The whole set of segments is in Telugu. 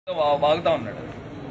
వా- వాగుతా ఉన్నాడు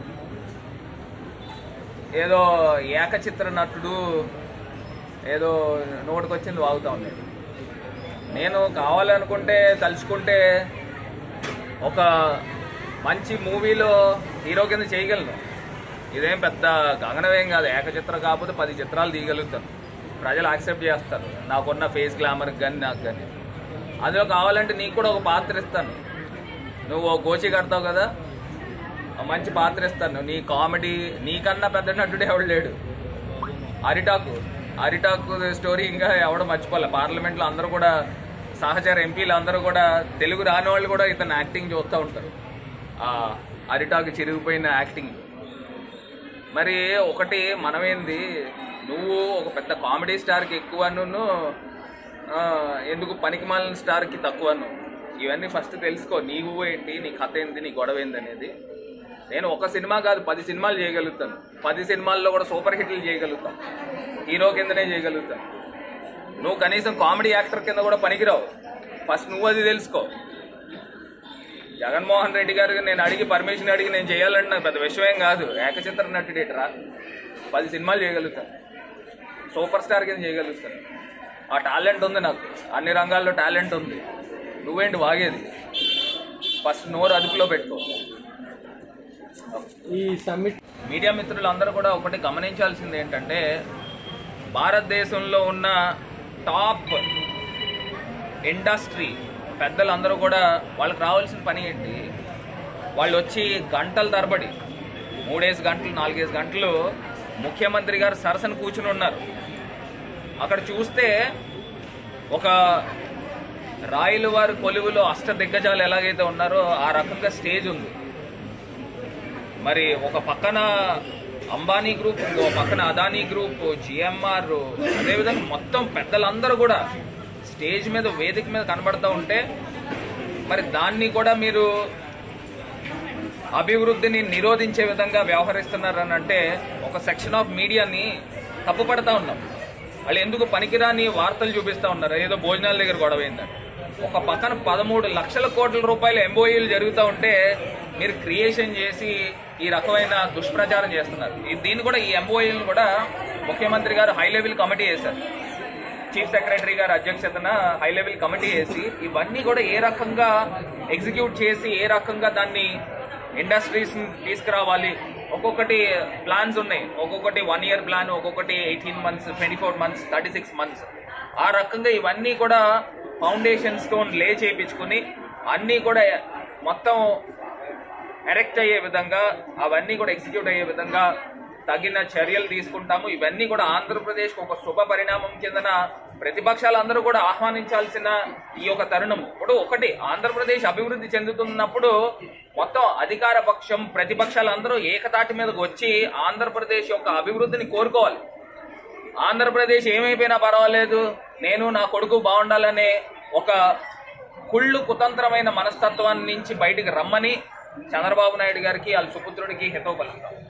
ఏదో ఏకచిత్ర నటుడు ఏదో నోటికొచ్చింది వాగుతా ఉన్నాడు నేను కావాలనుకుంటే తలుచుకుంటే ఒక మంచి మూవీలో హీరో కింద చేయగలను ఇదేం పెద్ద గగనమేం కాదు ఏకచిత్రం కాకపోతే పది చిత్రాలు తీయగలుగుతాను ప్రజలు యాక్సెప్ట్ చేస్తారు నాకున్న ఫేస్ గ్లామర్కి కానీ నాకు కానీ అందులో కావాలంటే నీకు కూడా ఒక పాత్ర ఇస్తాను నువ్వు ఓ గోచి కడతావు కదా ఆ మంచి పాత్ర ఇస్తాను నీ కామెడీ నీకన్నా పెద్ద నటుడు ఎవడు లేడు అరిటాకు అరిటాకు స్టోరీ ఇంకా ఎవడ మర్చిపోలే పార్లమెంట్లో అందరూ కూడా సహచర ఎంపీలు అందరూ కూడా తెలుగు రాని వాళ్ళు కూడా ఇతను యాక్టింగ్ చూస్తూ ఉంటారు ఆ అరిటాకు చిరిగిపోయిన యాక్టింగ్ మరి ఒకటి మనమేంది నువ్వు ఒక పెద్ద కామెడీ స్టార్కి ఎక్కువ నువ్వు ఎందుకు పనికిమాలిన స్టార్కి తక్కువ ఇవన్నీ ఫస్ట్ తెలుసుకో నీ ఊహ ఏంటి నీ కథ ఏంటి నీ గొడవ ఏంది అనేది నేను ఒక సినిమా కాదు పది సినిమాలు చేయగలుగుతాను పది సినిమాల్లో కూడా సూపర్ హిట్లు చేయగలుగుతాం హీరో కిందనే చేయగలుగుతాను నువ్వు కనీసం కామెడీ యాక్టర్ కింద కూడా పనికిరావు ఫస్ట్ నువ్వు అది తెలుసుకో జగన్మోహన్ రెడ్డి గారికి నేను అడిగి పర్మిషన్ అడిగి నేను చేయాలంటే నాకు పెద్ద విషయం కాదు ఏకచిత్ర నటుడేటరా పది సినిమాలు చేయగలుగుతాను సూపర్ స్టార్ కింద చేయగలుగుతాను ఆ టాలెంట్ ఉంది నాకు అన్ని రంగాల్లో టాలెంట్ ఉంది నువ్వేంటి వాగేది ఫస్ట్ నోరు అదుపులో పెట్టుకో ఈ సమ్మిట్ మీడియా మిత్రులందరూ కూడా ఒకటి గమనించాల్సింది ఏంటంటే భారతదేశంలో ఉన్న టాప్ ఇండస్ట్రీ పెద్దలందరూ కూడా వాళ్ళకి రావాల్సిన పని ఏంటి వాళ్ళు వచ్చి గంటల తరబడి మూడేసి గంటలు నాలుగేసి గంటలు ముఖ్యమంత్రి గారు సరసన కూర్చుని ఉన్నారు అక్కడ చూస్తే ఒక రాయల వారి కొలువులో అష్ట దిగ్గజాలు ఎలాగైతే ఉన్నారో ఆ రకంగా స్టేజ్ ఉంది మరి ఒక పక్కన అంబానీ గ్రూప్ ఇంకో పక్కన అదానీ గ్రూప్ జిఎంఆర్ అదేవిధంగా మొత్తం పెద్దలందరూ కూడా స్టేజ్ మీద వేదిక మీద కనబడతా ఉంటే మరి దాన్ని కూడా మీరు అభివృద్ధిని నిరోధించే విధంగా వ్యవహరిస్తున్నారని అంటే ఒక సెక్షన్ ఆఫ్ మీడియాని తప్పుపడతా ఉన్నాం వాళ్ళు ఎందుకు పనికిరాని వార్తలు చూపిస్తా ఉన్నారు ఏదో భోజనాల దగ్గర గొడవ అయిందని ఒక పక్కన పదమూడు లక్షల కోట్ల రూపాయల ఎంఓఈలు జరుగుతూ ఉంటే మీరు క్రియేషన్ చేసి ఈ రకమైన దుష్ప్రచారం చేస్తున్నారు ఈ- దీన్ని కూడా ఈ ఎంఓఈలను కూడా ముఖ్యమంత్రి గారు హై లెవెల్ కమిటీ చేశారు చీఫ్ సెక్రటరీ గారి అధ్యక్షతన హై లెవెల్ కమిటీ వేసి ఇవన్నీ కూడా ఏ రకంగా ఎగ్జిక్యూట్ చేసి ఏ రకంగా దాన్ని ఇండస్ట్రీస్ తీసుకురావాలి ఒక్కొక్కటి ప్లాన్స్ ఉన్నాయి ఒక్కొక్కటి వన్ ఇయర్ ప్లాన్ ఒక్కొక్కటి eighteen months twenty four months thirty six months ఆ రకంగా ఇవన్నీ కూడా ఫౌండేషన్ స్టోన్ లే చేయించుకుని అన్నీ కూడా మొత్తం ఎరెక్ట్ అయ్యే విధంగా అవన్నీ కూడా ఎగ్జిక్యూట్ అయ్యే విధంగా తగిన చర్యలు తీసుకుంటాము ఇవన్నీ కూడా ఆంధ్రప్రదేశ్ ఒక శుభ పరిణామం కిందన ప్రతిపక్షాలందరూ కూడా ఆహ్వానించాల్సిన ఈ యొక్క తరుణం ఇప్పుడు ఒకటి ఆంధ్రప్రదేశ్ అభివృద్ధి చెందుతున్నప్పుడు మొత్తం అధికార పక్షం ప్రతిపక్షాలందరూ ఏకతాటి మీదకి వచ్చి ఆంధ్రప్రదేశ్ యొక్క అభివృద్ధిని కోరుకోవాలి ఆంధ్రప్రదేశ్ ఏమైపోయినా పర్వాలేదు నేను నా కొడుకు బాగుండాలనే ఒక కుళ్ళు కుతంత్రమైన మనస్తత్వాన్ని నుంచి బయటికి రమ్మని చంద్రబాబు నాయుడు గారికి వాళ్ళ సుపుత్రుడికి హితవు పలుకుతాం